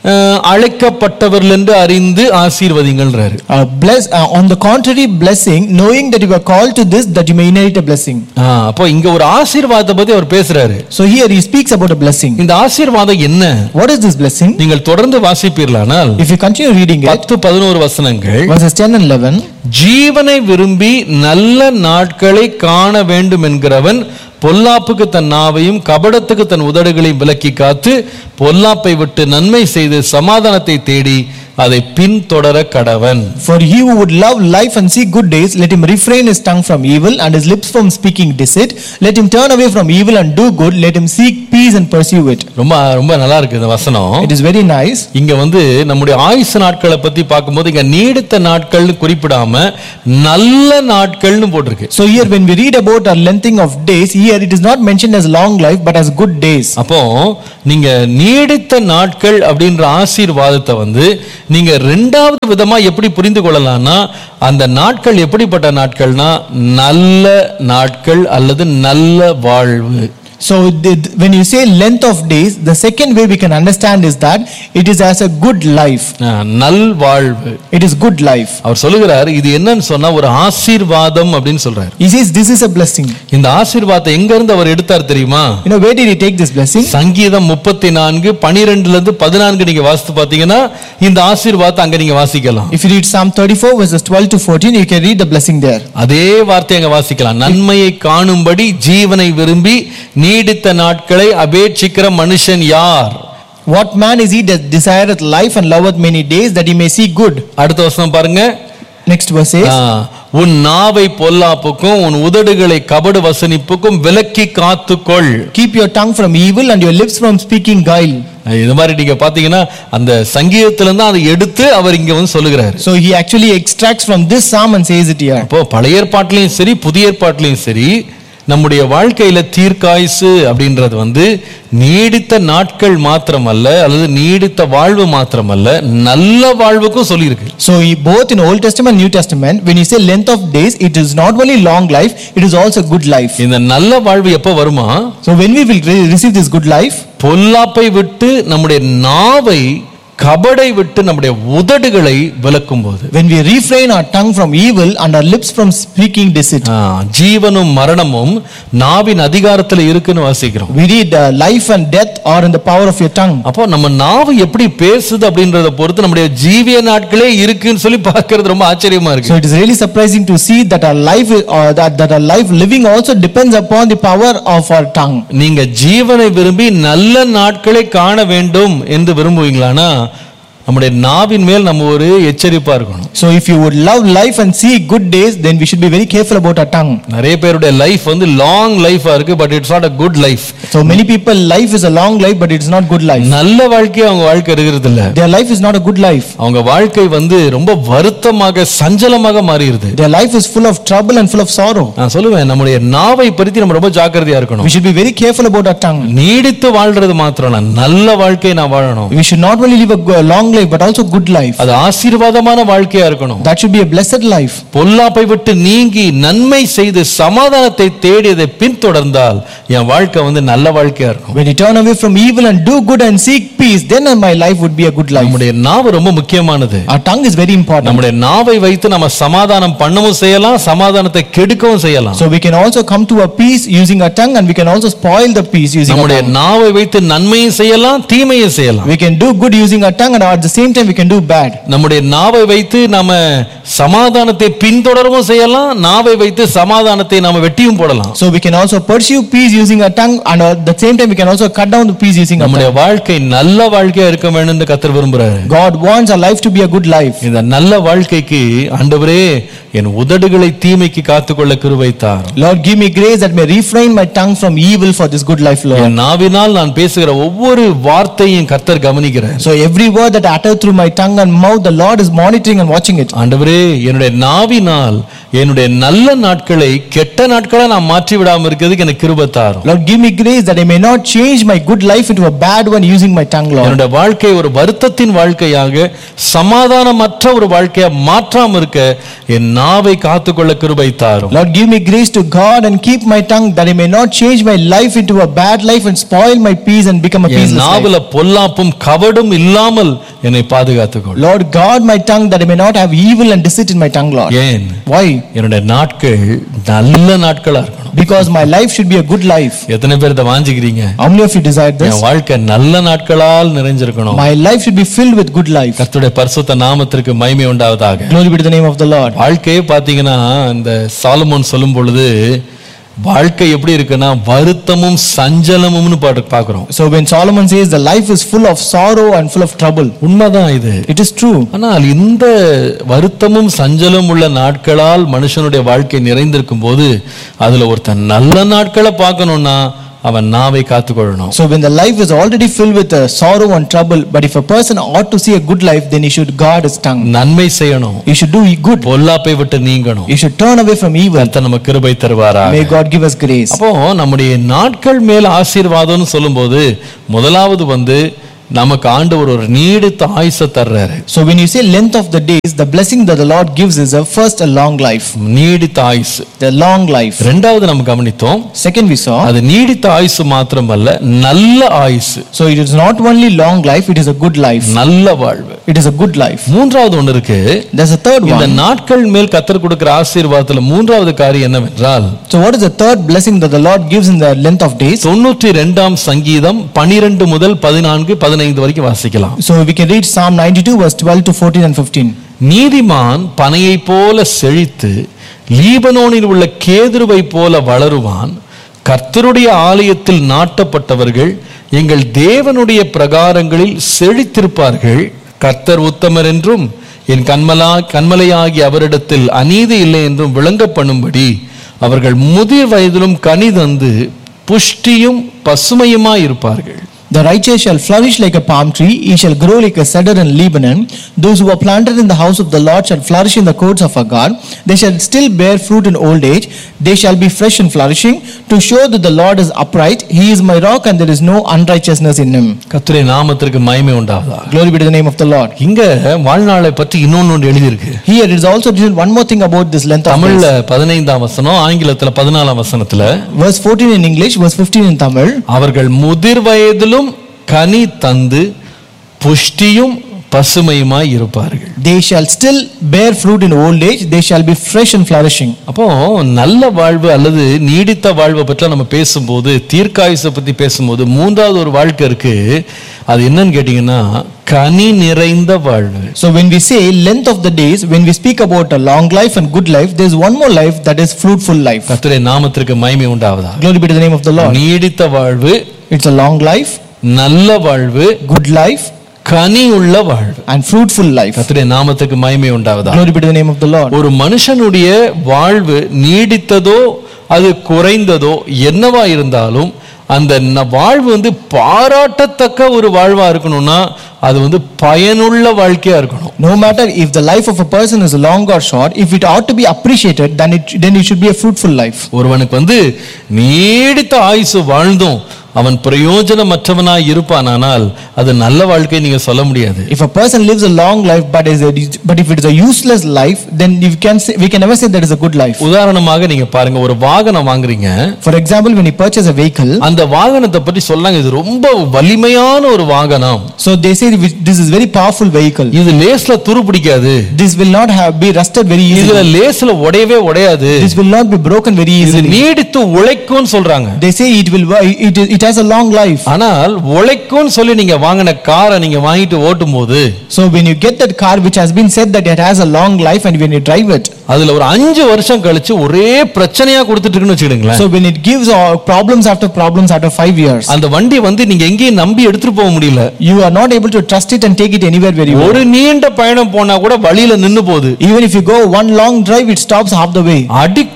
அஹ், அழைக்கப்பட்டவர்கள் என்று அறிந்து ஆசீர்வதிங்கள்ன்றாரு Uh, bless, uh, on the contrary, blessing, knowing that you are called to this, that you may inherit a blessing. ஆ, அப்போ இங்க ஒரு ஆசீர்வாதத்தை பத்தி அவர் பேசுறாரு So here he speaks about a blessing. இந்த ஆசீர்வாதம் என்ன What is this blessing? நீங்கள் தொடர்ந்து வாசிப்பீர்களானால் If you continue reading it, பத்து பதினோரு வசனங்கள் verses 10 and 11, ஜீவனை விரும்பி நல்ல நாட்களை காண வேண்டும் என்கிறவன் பொல்லாப்புக்கு தன் நாவையும் கபடத்துக்கு தன் உதடுகளையும் விலக்கி காத்து பொல்லாப்பை விட்டு நன்மை செய்து சமாதானத்தை தேடி அதை பின்தொடர கடவன் For he who would love life and see good days, let him refrain his tongue from evil and his lips from speaking deceit. Let him turn away from evil and do good. Let him seek peace and pursue it. ரொம்ப ரொம்ப நல்லா இருக்கு இந்த வசனம் It is very nice. இங்க வந்து நம்முடைய ஆயுசு நாட்களை பத்தி பார்க்கும்போது இங்க நீடித்த நாட்கள்னு குறிப்பிடாம நல்ல நாட்கள்னு போட்டிருக்கு So here when we read about a lengthening of days, here it is not mentioned as long life but as good days. அப்போ நீங்க நீடித்த நாட்கள் அப்படின்ற ஆசீர்வாதத்தை வந்து நீங்க ரெண்டாவது விதமா எப்படி புரிந்து கொள்ளலாம்னா அந்த நாட்கள் எப்படிப்பட்ட நாட்கள்னா நல்ல நாட்கள் அல்லது நல்ல வாழ்வு So the- when you say length of days, the second way we can understand is that it is as a good life. ஆ, நல் வாழ்வு It is good life. அவர் சொல்லுகிறார் இது என்னன்னு சொன்னா ஒரு ஆசீர்வாதம் அப்படின்னு சொல்றாரு He says this is a blessing. இந்த ஆசீர்வாதத்தை எங்க இருந்து அவர் எடுத்தார் தெரியுமா You know where did he take this blessing? சங்கீதம் முப்பத்தி நான்கு பனிரெண்டுல இருந்து பதினான்கு நீங்க வாசித்து பாத்தீங்கன்னா இந்த ஆசீர்வாதத்தை அங்க நீங்க வாசிக்கலாம் If you read Psalm 34 verses 12 to 14, you can read the blessing there. அதே வார்த்தையை அங்க வாசிக்கலாம் நன்மையை காணும்படி ஜீவனை விரும்பி நீடித்த நாட்களை அபேட்சிக்கிற மனுஷன் யார் What man is he that desireth life and loveth many days that he may see good? அடுத்த வசனம் பாருங்க Next verse says, ஆ, உன் நாவை பொல்லாப்புக்கும் உன் உதடுகளை கபடு வசனிப்புக்கும் விலக்கி காத்துக்கொள் Keep your tongue from evil and your lips from speaking guile. இது மாதிரி நீங்க பாத்தீங்கன்னா அந்த சங்கீதத்துல இருந்து அதை எடுத்து அவர் இங்க வந்து சொல்லுகிறாரு So he actually extracts from this psalm and says it here. அப்போ பழைய ஏற்பாட்டிலையும் சரி புதிய ஏற்பாட்டிலையும் சரி நம்முடைய வாழ்க்கையில தீர்க்காயுசு அப்படின்றது வந்து நீடித்த நாட்கள் மாத்திரமல்ல அல்லது நீடித்த வாழ்வு மாத்திரமல்ல நல்ல வாழ்வுக்கும் சொல்லியிருக்கு So he, both in Old Testament and New Testament, when you say length of days, it is not only long life, it is also good life. இந்த நல்ல வாழ்வு எப்போ வருமா So when we will re- receive this good life, பொல்லாப்பை விட்டு நம்முடைய நாவை கபடை விட்டு நம்முடைய உதடுகளை விலக்கும் போது when we refrain our tongue from evil and our lips from speaking deceit. ஆ, ஜீவனும் மரணமும் நாவின் அதிகாரத்துல இருக்குன்னு வாசிக்கிறோம் We read uh, life and death are in the power of your tongue. அப்போ நம்ம நாவு எப்படி பேசுது அப்படின்றத பொறுத்து நம்முடைய ஜீவிய நாட்களே இருக்குன்னு சொல்லி பார்க்கிறது ரொம்ப ஆச்சரியமா So இருக்கு it is really surprising to see that our life is- or that, that our life living also depends upon the power of our tongue. நீங்க ஜீவனை விரும்பி நல்ல நாட்களை காண வேண்டும் என்று விரும்புவீங்களானா நம்முடைய நாவின் மேல் நம்ம ஒரு எச்சரிப்பா இருக்கணும் So if you would love life and see good days, then we should be very careful about our tongue. நிறைய பேருடைய லைஃப் வந்து லாங் லைஃபா இருக்கு but it's not a good life So many people life is a long life, but it's not good life. நல்ல வாழ்க்கையை அவங்க வாழ்க்கை இருக்கிறது இல்ல Their life is not a good life. அவங்க வாழ்க்கை வந்து ரொம்ப வருத்தமாக சஞ்சலமாக மாறிடுது Their life is full of trouble and full of sorrow. நான் சொல்லுவேன் நம்முடைய நாவை பற்றி நம்ம ரொம்ப ஜாக்கிரதையா இருக்கணும் We should be very careful about our tongue. நீடித்து வாழ்றது மாத்திரம் இல்ல நல்ல வாழ்க்கையை நான் வாழணும் We should not only live a go- long life, but also good life. அது ஆசீர்வாதமான வாழ்க்கையா இருக்கணும் That should be a blessed life. பொல்லாப்பை விட்டு நீங்கி நன்மை செய்து சமாதானத்தை தேடியதை பின்தொடர்ந்தால் என் வாழ்க்கை வந்து நல்ல வாழ்க்கையா இருக்கும் When you turn away from evil and do good and seek peace, then my life would be a good life. நம்முடைய நாவு ரொம்ப முக்கியமானது Our tongue is very important. நம்முடைய நாவை வைத்து நம்ம சமாதானம் பண்ணவும் செய்யலாம் சமாதானத்தை கெடுக்கவும் செய்யலாம் So we can also come to a peace using our tongue and we can also spoil the peace using our நம்முடைய tongue. நாவை வைத்து நன்மையும் செய்யலாம் தீமையும் செய்யலாம் We can do good using our tongue and at the same time we can do bad. நம்முடைய நாவை வைத்து நாம சமாதானத்தை பின்தொடரவும் செய்யலாம் நாவை வைத்து சமாதானத்தை நாம வெட்டியும் போடலாம் So we can also pursue peace using our tongue and at the same time we can also cut down the peace using our நம்முடைய tongue. வாழ்க்கை நல்ல வாழ்க்கையா இருக்க வேண்டும் என்று கத்தர் விரும்புறாரு God wants our life to be a good life. இந்த நல்ல வாழ்க்கைக்கு ஆண்டவரே என் உதடுகளை தீமைக்கு காத்துக்கொள்ள கிருபைத்தார் Lord, give me grace that may refrain my tongue from evil for this good life, Lord. என் நாவினால் நான் பேசுகிற ஒவ்வொரு வார்த்தையும் கத்தர் கவனிக்கிறார் So every word that I utter through my tongue and mouth, the Lord is monitoring and watching it. ஆண்டவரே என்னுடைய நாவினால் என்னுடைய நல்ல நாட்களை கெட்ட நாட்களா நான் மாற்றி விடாம இருக்கிறதுக்கு எனக்கு கிருபை தாரும் Lord, give me grace that I may not change my good life into a bad one using my tongue, Lord. என்னுடைய வாழ்க்கை ஒரு வருத்தத்தின் வாழ்க்கையாக சமாதானமற்ற ஒரு வாழ்க்கையா மாற்றாம இருக்க என் நாவை காத்துக்கொள்ள கிருபை தாரும் Lord, give me grace to God and keep my tongue that I may not change my life into a bad life and spoil my peace and become a N peaceless life. நாவல பொல்லாப்பும் கவடும் இல்லாமல் என்னை பாதுகாத்துக்கொள் Lord, guard my tongue that I may not have evil and deceit in my tongue, Lord. ஏன் Why? என்னுடைய நாட்கள் நல்ல நாட்களா இருக்கணும் Because my life should be a good life. எத்தனை பேர் இதை வாஞ்சிக்கிறீங்க How many of you desire this? என் வாழ்க்கை நல்ல நாட்களால் நிறைஞ்சிருக்கணும் My life should be filled with good life. கர்த்தருடைய பரிசுத்த நாமத்திற்கு மகிமை உண்டாவதாக Glory be to the name of the Lord. வாழ்க்கையே பாத்தீங்கன்னா இந்த சாலமோன் சொல்லும் பொழுது வாழ்க்கை எப்படி இருக்குன்னா வருத்தமும் சஞ்சலமும்னு பாட்டு பாக்குறோம் So when Solomon says the life is full of sorrow and full of trouble, உண்மைதான் இது it is true. ஆனால் இந்த வருத்தமும் சஞ்சலம் உள்ள நாட்களால் மனுஷனுடைய வாழ்க்கை நிறைந்திருக்கும் போது அதுல ஒருத்தன் நல்ல நாட்களை பார்க்கணும்னா அவன் நாவை காத்துக்கொள்ளணும் So when the life is already filled with uh, sorrow and trouble, but if a person ought to see a good life, then he should guard his tongue. நன்மை செய்யணும் He should do good. பொல்லாப்பை விட்டு நீங்கணும் He should turn away from evil. கர்த்தர் நம்ம கிருபை தருவாரா May God give us grace. அப்போ நம்முடைய நாட்கள் மேல் ஆசீர்வாதம்னு சொல்லும்போது முதலாவது வந்து நமக்கு ஆண்டவர் ஒரு நீடித்த ஆயுச தர்றாரு So when you say length of the days, the blessing that the Lord gives is a first a long life. நீடித்த ஆயுசு The long life. ரெண்டாவது நம்ம கவனித்தோம் Second we saw, அது நீடித்த ஆயுசு மாத்திரமல்ல நல்ல ஆயுசு so it is not only long life, it is a good life. நல்ல வாழ்வு It is a good life. மூன்றாவது ஒன்று இருக்கு There's a third இந்த one. நாட்கள் மேல் கத்தர் கொடுக்கிற ஆசீர்வாதத்துல மூன்றாவது காரியம் என்னவென்றால் So what is the third blessing that the Lord gives in the length of days? தொண்ணூற்றி ரெண்டாம் சங்கீதம் பனிரெண்டு முதல் பதினான்கு பதினைந்து வரைக்கும் வாசிக்கலாம் So we can read Psalm 92 verse 12 to 14 and 15. நீதிமான் பனையைப் போல செழித்து லீபனோனில் உள்ள கேதுருவை போல வளருவான் கர்த்தருடைய ஆலயத்தில் நாட்டப்பட்டவர்கள் எங்கள் தேவனுடைய பிரகாரங்களில் செழித்திருப்பார்கள் கர்த்தர் உத்தமர் என்றும் என் கண்மலா கண்மலையாகி அவரிடத்தில் அநீதி இல்லை என்றும் விளங்க பண்ணும்படி அவர்கள் முதிர் வயதிலும் கனி தந்து புஷ்டியும் பசுமையுமாய் இருப்பார்கள் The righteous shall flourish like a palm tree, he shall grow like a cedar in Lebanon. Those who are planted in the house of the Lord shall flourish in the courts of our God. They shall still bear fruit in old age. They shall be fresh and flourishing, to show that the Lord is upright. He is my rock, and there is no unrighteousness in him. கர்த்தருடைய நாமத்திற்கு மகிமை உண்டாவதா Glory be to the name of the Lord. இங்க வாழ்நாளை பற்றி இன்னொன்னு ஒன்று எழுதியிருக்கு Here it is also written one more thing about this length of தமிழ்ல days. பதினைந்தாம் வசனம் ஆங்கிலத்துல பதினாலாம் வசனத்துல Verse 14 in English, verse 15 in Tamil. அவர்கள் முதிர் வயதிலும் கனி தந்து புஷ்டியும் பசுமையுமாய் இருப்பார்கள் They shall still bear fruit in old age. They shall be fresh and flourishing. அப்போ நல்ல வாழ்வு அல்லது நீடித்த வாழ்வை பற்றி நம்ம பேசும்போது தீர்க்காயுசை பத்தி பேசும்போது மூன்றாவது ஒரு வாழ்க்கை இருக்கு அது என்னன்னு கேட்டீங்கன்னா கனி நிறைந்த வாழ்வு So when we say length of the days, when we speak about a long life and good life, there is one more life that is fruitful life. கர்த்தருடைய நாமத்திற்கு மகிமை உண்டாவதா Glory be to the name of the Lord. நீடித்த வாழ்வு It's a long life, நல்ல வாழ்வு good life, கனி உள்ள வாழ்வு and fruitful life. கர்த்தருடைய நாமத்துக்கு மகிமை உண்டாவதா Glory be to the name of the Lord. ஒரு மனுஷனுடைய வாழ்வு நீடித்ததோ அது குறைந்ததோ என்னவா இருந்தாலும் அந்த ந- வாழ்வு வந்து பாராட்டத்தக்க ஒரு வாழ்வா இருக்கணும்னா அது வந்து பயனுள்ள வாழ்க்கையா இருக்கணும் No matter if the life of a person is long or short, if it ought to be appreciated, then it then it should be a fruitful life. ஒருவனுக்கு வந்து நீடித்த ஆயுசு வாழ்ந்தும் அவன் பிரயோஜனமற்றவனாய் இருப்பானானால் அது நல்ல வாழ்க்கை நீங்க சொல்ல முடியாது If a person lives a long life, but is a, but if it is a useless life, then you can say, we can never say that is a good life. உதாரணமாக நீங்க பாருங்க ஒரு வாகனம் வாங்குறீங்க For example, when you purchase a vehicle, அந்த வாகனத்தை பற்றி சொல்லாங்க இது ரொம்ப வலிமையான ஒரு வாகனம் so they say this is very powerful vehicle. இது லேஸ்ல துரு பிடிக்காது This will not have be rusted very இதுல easily. லேஸ்ல உடையவே உடையாது This will not be broken very இது easily. நீடித்து உழைக்கும்னு சொல்றாங்க They say it will it, it has a long life. ஆனால் உழைக்கும்னு சொல்லி நீங்க வாங்கின காரை நீங்க வாங்கிட்டு ஓட்டும் போது So when you get that car which has been said that it has a long life and when you drive it, அதுல ஒரு அஞ்சு வருஷம் கழிச்சு ஒரே பிரச்சனையா கொடுத்துட்டு இருக்குன்னு வச்சுக்கிடுங்களேன் so when it gives uh, problems after problems after five years, அந்த வண்டி வந்து நீங்க எங்கேயும் நம்பி எடுத்துட்டு போக முடியல you are not able to trust it and take it anywhere where you ஒரு want. நீண்ட பயணம் போனா கூட வழியில நின்னு போகுது Even if you go one long drive, it stops half the way. அடிக்கடி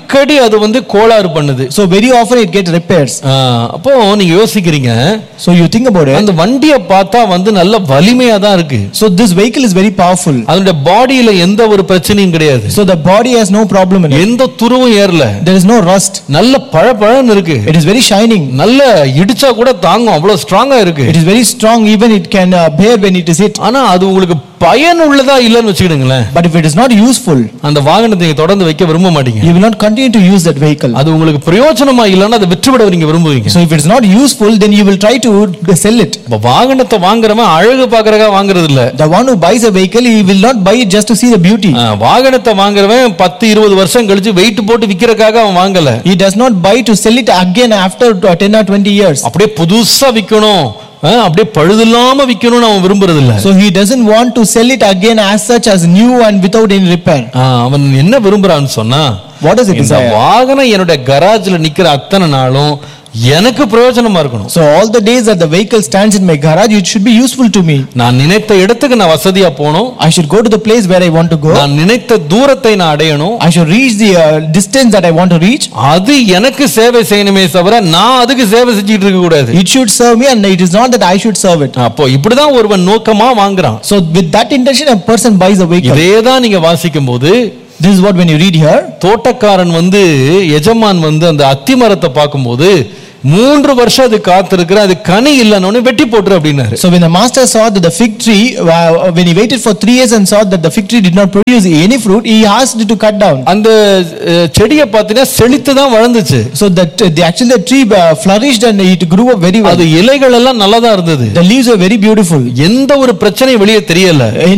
அடிக்கடி அது வந்து கோளாறு பண்ணுது So very often it gets repairs. ஆ, அப்போ நீங்க யோசிக்கிறீங்க So you think about it. அந்த வண்டியை பார்த்தா வந்து நல்ல வலிமையா தான் இருக்கு So this vehicle is very powerful. அதனுடைய பாடியில எந்த ஒரு பிரச்சனையும் கிடையாது So the body has no problem in it. எந்த துருவும் ஏறல There is no rust. நல்ல பழபழன்னு இருக்கு It is very shining. நல்ல இடிச்சா கூட தாங்கும் அவ்வளவு ஸ்ட்ராங்கா இருக்கு It is very strong. Even it can uh, bear when it is hit. ஆனா அது உங்களுக்கு பயன் உள்ளதா இல்லைன்னு வச்சுக்கிடுங்களேன் But if it is not useful, அந்த வாகனத்தை நீங்க தொடர்ந்து வைக்க விரும்ப மாட்டீங்க you will not continue to use that vehicle. அது உங்களுக்கு பிரயோஜனமா இல்லைன்னா அதை விற்றுவிட நீங்க விரும்புவீங்க So if it is not useful, then you will try to sell it. இப்ப வாகனத்தை வாங்குறவன் அழகு பாக்குறக்கா வாங்குறது இல்ல The one who buys a vehicle, he will not buy it just to see the beauty. ஆ, வாகனத்தை வாங்குறவன் பத்து இருபது வருஷம் கழிச்சு வெயிட் போட்டு விக்கிறதுக்காக அவன் வாங்கல He does not buy to sell it again after uh, 10 or 20 years. அப்படியே புதுசா விக்கணும் ஆ, அப்படியே பழுதில்லாம விக்கணும்னு அவன் விரும்புறது இல்ல So he doesn't want to sell it again as such as new and without any repair. ஆ, அவன் என்ன விரும்புறான்னு சொன்னா What does it இந்த desire? வாகனம் என்னுடைய கராஜ்ல நிக்கிற அத்தனை நாளும் எனக்கு பிரயோஜனமா இருக்கணும் So all the days that the vehicle stands in my garage, it should be useful to me. நான் நினைத்த இடத்துக்கு நான் வசதியா போகணும் I should go to the place where I want to go. நான் நினைத்த தூரத்தை நான் அடையணும் I should reach the uh, distance that I want to reach. அது எனக்கு சேவை செய்யணுமே தவிர நான் அதுக்கு சேவை செஞ்சுட்டு இருக்க கூடாது It should serve me, and it is not that I should serve it. அப்போ இப்படிதான் ஒருவன் நோக்கமா வாங்குறான் So with that intention, a person buys a vehicle. இதேதான் நீங்க வாசிக்கும் போது This is what when you read here. தோட்டக்காரன் வந்து எஜமான் வந்து அந்த அத்தி மரத்தை பார்க்கும்போது மூன்று வருஷம் அது காத்திருக்கிற அது கனி இல்லைன்னு வெட்டி போட்டுரு அப்படின்னாரு So when the master saw that the fig tree, uh, when he waited for three years and saw that the fig tree did not produce any fruit, he asked it to cut down. அந்த அஹ், செடியை பார்த்தீங்கன்னா செழித்து தான் வளர்ந்துச்சு So that uh, the actually the tree uh, flourished and it grew up very well. அது இலைகள் எல்லாம் நல்லதா இருந்தது The leaves were very beautiful. எந்த ஒரு பிரச்சனையும் வெளியே தெரியல